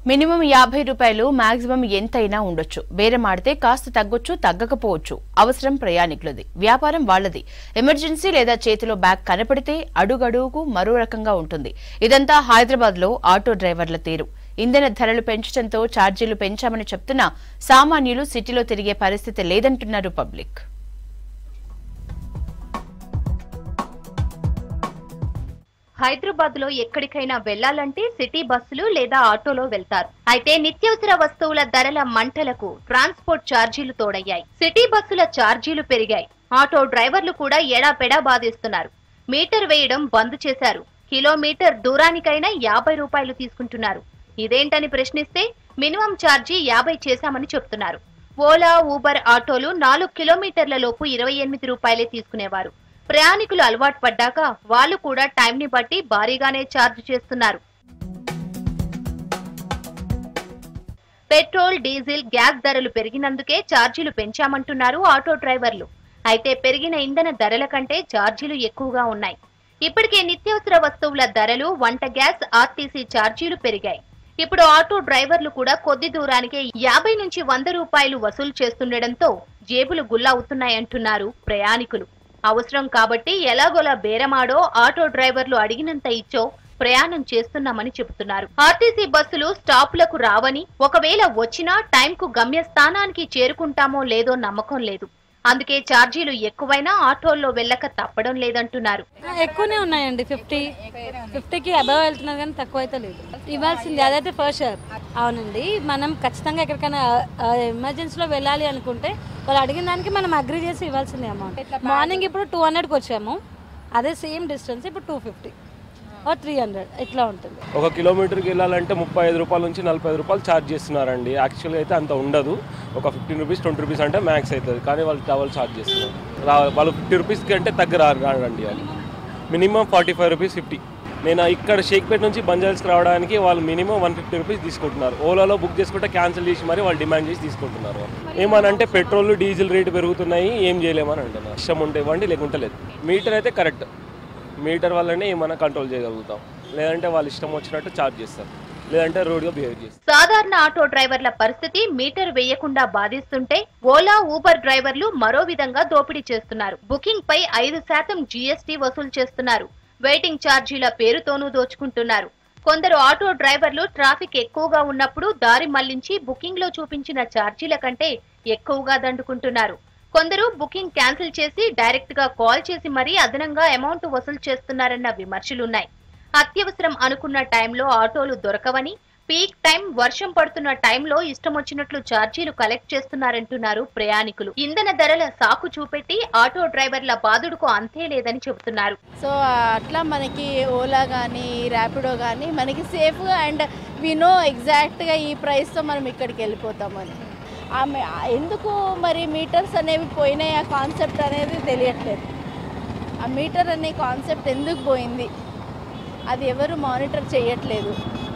minimum యాభై రూపాయలు maximum ఎంతైనా ఉండొచ్చు బేరం ఆడితే కాస్త తగ్గొచ్చు తగ్గకపోవచ్చు అవసరం ప్రయాణికులది వ్యాపారం వాళ్ళది ఎమర్జెన్సీ లేదా చేతిలో బ్యాగ్ కనపడితే అడుగడుగుకు మరో రకంగా ఉంటుంది ఇదంతా హైదరాబాద్ లో ఆటో డ్రైవర్ల తీరు ఇంధన ధరలు పెంచడంతో ఛార్జీలు పెంచామని చెప్తున్నా సామాన్యులు సిటీలో తిరిగే పరిస్థితి లేదంటున్నారు పబ్లిక్ హైదరాబాద్ లో ఎక్కడికైనా వెళ్లాలంటే సిటీ బస్సులు లేదా ఆటోలో వెళ్తారు అయితే నిత్యావసర వస్తువుల ధరల మంటలకు ట్రాన్స్పోర్ట్ ఛార్జీలు తోడయ్యాయి సిటీ బస్సుల ఛార్జీలు పెరిగాయి ఆటో డ్రైవర్లు కూడా ఎడాపెడా బాధిస్తున్నారు మీటర్ వేయడం బంద్ చేశారు కిలోమీటర్ దూరానికైనా యాభై రూపాయలు తీసుకుంటున్నారు ఇదేంటని ప్రశ్నిస్తే మినిమం ఛార్జీ యాభై చేశామని చెప్తున్నారు ఓలా ఊబర్ ఆటోలు నాలుగు కిలోమీటర్ల లోపు ఇరవై ఎనిమిది రూపాయలే తీసుకునేవారు ప్రయాణికులు అలవాటు పడ్డాక వాళ్ళు కూడా టైం ని బట్టి భారీగానే ఛార్జ్ చేస్తున్నారు పెట్రోల్ డీజిల్ గ్యాస్ ధరలు పెరిగినందుకే ఛార్జీలు పెంచామంటున్నారు ఆటో డ్రైవర్లు అయితే పెరిగిన ఇంధన ధరల కంటే ఛార్జీలు ఎక్కువగా ఉన్నాయి ఇప్పటికే నిత్యావసర వస్తువుల ధరలు వంట గ్యాస్ ఆర్టీసీ ఛార్జీలు పెరిగాయి ఇప్పుడు ఆటో డ్రైవర్లు కూడా కొద్ది దూరానికే యాభై నుంచి వంద రూపాయలు వసూలు చేస్తుండటంతో జేబులు గుల్లవుతున్నాయంటున్నారు ప్రయాణికులు అవసరం కాబట్టి ఎలాగోలా బేరమాడో ఆటో డ్రైవర్లు అడిగినంత ఇచ్చో ప్రయాణం చేస్తున్నామని చెబుతున్నారు ఆర్టీసీ బస్సులు స్టాపులకు రావని ఒకవేళ వచ్చినా టైంకు గమ్యస్థానానికి చేరుకుంటామో లేదో నమ్మకం లేదు అందుకే ఛార్జీలు ఎక్కువైనా ఆటోల్లో వెళ్ళక తప్పడం లేదంటున్నారు ఎక్కువనే ఉన్నాయండి ఫిఫ్టీ ఫిఫ్టీకి అబవ్ వెళ్తున్నారు కానీ తక్కువ అయితే లేదు ఇవ్వాల్సింది అదైతే ఫస్ట్ షూర్ అవునండి మనం ఖచ్చితంగా ఎక్కడికైనా ఎమర్జెన్సీలో వెళ్ళాలి అనుకుంటే వాళ్ళు అడిగిన దానికి మనం అగ్రి చేసి ఇవ్వాల్సిందే అమౌంట్ మార్నింగ్ ఇప్పుడు టూ హండ్రెడ్కి వచ్చాము అదే సేమ్ డిస్టెన్స్ ఇప్పుడు టూ ఫిఫ్టీ త్రీ హండ్రెడ్ ఇట్లా ఉంటుంది ఒక కిలోమీటర్కి వెళ్ళాలంటే ముప్పై ఐదు రూపాయల నుంచి నలభై ఐదు రూపాయలు ఛార్జ్ చేస్తున్నారండి యాక్చువల్గా అయితే అంత ఉండదు ఒక ఫిఫ్టీన్ రూపీస్ ట్వంటీ రూపీస్ అంటే మ్యాక్స్ అవుతుంది కానీ వాళ్ళు డబల్ ఛార్జ్ చేస్తున్నారు రా వాళ్ళు ఫిఫ్టీ రూపీస్కి అంటే తగ్గ రా- రారండి వాళ్ళు minimum forty five rupees fifty నేను ఇక్కడ షేక్పేట నుంచి బంజాల్స్కి రావడానికి వాళ్ళు మినిమం వన్ ఫిఫ్టీ రూపీస్ తీసుకుంటున్నారు ఓలాలో బుక్ చేసుకుంటే క్యాన్సిల్ చేసి మరి వాళ్ళు డిమాండ్ చేసి తీసుకుంటున్నారు ఏమనంటే పెట్రోల్ డీజిల్ రేటు పెరుగుతున్నాయి ఏం చేయలేమని అంటున్నారు ఇష్టం ఉంటే ఇవ్వండి లేకుంటే లేదు మీటర్ అయితే కరెక్ట్ మీటర్ వల్లనే ఏమైనా కంట్రోల్ చేయగలుగుతాం లేదంటే వాళ్ళు ఇష్టం వచ్చినట్టు ఛార్జ్ చేస్తారు లేదంటే రోడ్గా బిహేవ్ చేస్తారు సాధారణ ఆటో డ్రైవర్ల పరిస్థితి మీటర్ వేయకుండా బాధిస్తుంటే ఓలా ఊబర్ డ్రైవర్లు మరో విధంగా దోపిడీ చేస్తున్నారు బుకింగ్ పై ఐదు శాతం జీఎస్టీ వసూలు చేస్తున్నారు వెయిటింగ్ ఛార్జీల పేరుతోనూ దోచుకుంటున్నారు కొందరు ఆటో డ్రైవర్లు ట్రాఫిక్ ఎక్కువగా ఉన్నప్పుడు దారి మళ్లించి బుకింగ్ లో చూపించిన ఛార్జీల కంటే ఎక్కువగా దండుకుంటున్నారు కొందరు బుకింగ్ క్యాన్సిల్ చేసి డైరెక్ట్ గా కాల్ చేసి మరీ అదనంగా అమౌంట్ వసూలు చేస్తున్నారన్న విమర్శలున్నాయి అత్యవసరం అనుకున్న టైంలో ఆటోలు దొరకవని పీక్ టైం వర్షం పడుతున్న టైంలో ఇష్టం వచ్చినట్లు ఛార్జీలు కలెక్ట్ చేస్తున్నారంటున్నారు ప్రయాణికులు ఇంధన ధరల సాకు చూపెట్టి ఆటో డ్రైవర్ల బాధుడుకు అంతే లేదని చెబుతున్నారు సో అట్లా మనకి ఓలా కానీ ర్యాపిడో కానీ మనకి సేఫ్గా అండ్ వి నో ఎగ్జాక్ట్గా ఈ ప్రైస్తో మనం ఇక్కడికి వెళ్ళిపోతామని ఆమె ఎందుకు మరి మీటర్స్ అనేవి పోయినాయి ఆ కాన్సెప్ట్ అనేది తెలియట్లేదు ఆ మీటర్ అనే కాన్సెప్ట్ ఎందుకు పోయింది అది ఎవరు మానిటర్ చేయట్లేదు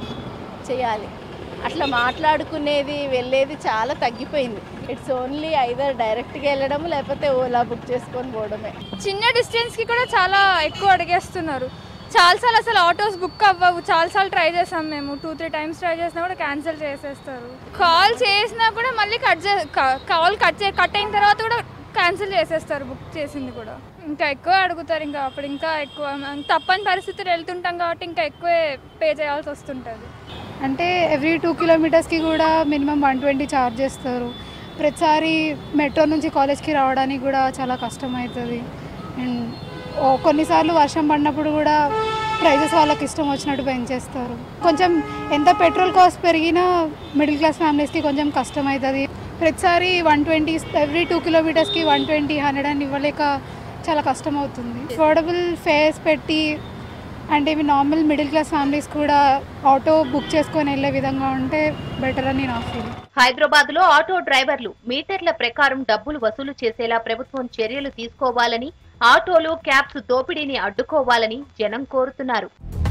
చేయాలి అట్లా మాట్లాడుకునేది వెళ్ళేది చాలా తగ్గిపోయింది ఇట్స్ ఓన్లీ ఐదర్ డైరెక్ట్గా వెళ్ళడం లేకపోతే ఓలా బుక్ చేసుకొని పోవడమే చిన్న డిస్టెన్స్కి కూడా చాలా ఎక్కువ అడిగేస్తున్నారు చాలాసార్లు అసలు ఆటోస్ బుక్ అవ్వవు చాలాసార్లు ట్రై చేసాం మేము టూ త్రీ టైమ్స్ ట్రై చేసినా కూడా క్యాన్సిల్ చేసేస్తారు కాల్ చేసినా కూడా మళ్ళీ కట్ చే కాల్ కట్ చే కట్ అయిన తర్వాత కూడా క్యాన్సిల్ చేసేస్తారు బుక్ చేసింది కూడా ఇంకా ఎక్కువ అడుగుతారు ఇంకా అప్పుడు ఇంకా ఎక్కువ తప్పని పరిస్థితులు వెళ్తుంటాం కాబట్టి ఇంకా ఎక్కువే పే చేయాల్సి వస్తుంటుంది అంటే ఎవ్రీ టూ కిలోమీటర్స్కి కూడా మినిమం వన్ ట్వంటీ ఛార్జ్ చేస్తారు ప్రతిసారి మెట్రో నుంచి కాలేజ్కి రావడానికి కూడా చాలా కష్టం అవుతుంది అండ్ ఓ కొన్నిసార్లు వర్షం పడినప్పుడు కూడా ప్రైజెస్ వాళ్ళకి ఇష్టం వచ్చినట్టు పెంచేస్తారు కొంచెం ఎంత పెట్రోల్ కాస్ట్ పెరిగినా మిడిల్ క్లాస్ ఫ్యామిలీస్కి కొంచెం కష్టం అవుతుంది ప్రతిసారి వన్ ట్వంటీ ఎవ్రీ టూ కిలోమీటర్స్కి వన్ ట్వంటీ హండ్రెడ్ అని ఇవ్వలేక చాలా కష్టం అవుతుంది అఫోర్డబుల్ ఫేర్స్ పెట్టి అంటే ఇవి నార్మల్ మిడిల్ క్లాస్ ఫ్యామిలీస్ కూడా ఆటో బుక్ చేసుకొని వెళ్ళే విధంగా ఉంటే బెటర్ అని నా ఫీలింగ్ హైదరాబాద్ లో ఆటో డ్రైవర్లు మీటర్ల ప్రకారం డబ్బులు వసూలు చేసేలా ప్రభుత్వం చర్యలు తీసుకోవాలని ఆటోలు క్యాబ్స్ దోపిడీని అడ్డుకోవాలని జనం కోరుతున్నారు